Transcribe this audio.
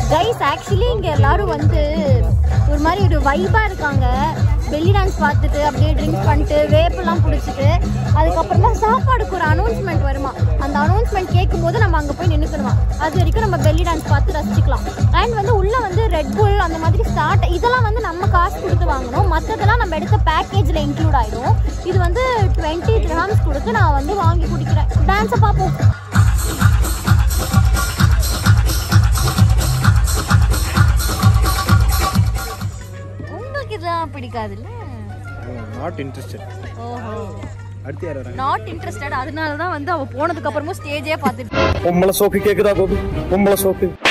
guys actually இங்க எல்லாரும் வந்து ஒரு மாதிரி ஒரு வைபா இருக்காங்க பெல்லி டான்ஸ் பார்த்துட்டு அப்படியே ட்ரிங்க் பண்ணிட்டு வேப்பெல்லாம் பிடிச்சிட்டு அதுக்கப்புறமா சாப்பாடுக்கு ஒரு அனௌன்ஸ்மெண்ட் வருமா அந்த அனௌன்ஸ்மெண்ட் கேட்கும்போது நம்ம அங்கே போய் நின்றுக்கணுமா அது வரைக்கும் நம்ம பெல்லி டான்ஸ் பார்த்து ரசிச்சுக்கலாம் அண்ட் வந்து உள்ள வந்து ரெட் புல் அந்த மாதிரி ஸ்டார்ட் இதெல்லாம் வந்து நம்ம காசு கொடுத்து வாங்கணும் மற்றதெல்லாம் நம்ம எடுத்த பேக்கேஜில் இன்க்ளூட் ஆயிடும் இது வந்து டுவெண்ட்டி கிராம்ஸ் கொடுத்து நான் வந்து வாங்கி குடிக்கிறேன் டான்ஸை பார்ப்போம் உங்களுக்கு இதெல்லாம் பிடிக்காதுல்ல நாட் இன்ட்ரெஸ்டட் ஓஹோ அடுத்து யார் வராங்க நாட் இன்ட்ரெஸ்டட் அதனால தான் வந்து அவ போனதுக்கு அப்புறமும் ஸ்டேஜே பார்த்துட்டு பொம்பளை சோக்கு கேக்குதா கோபி பொம்பளை சோக்கு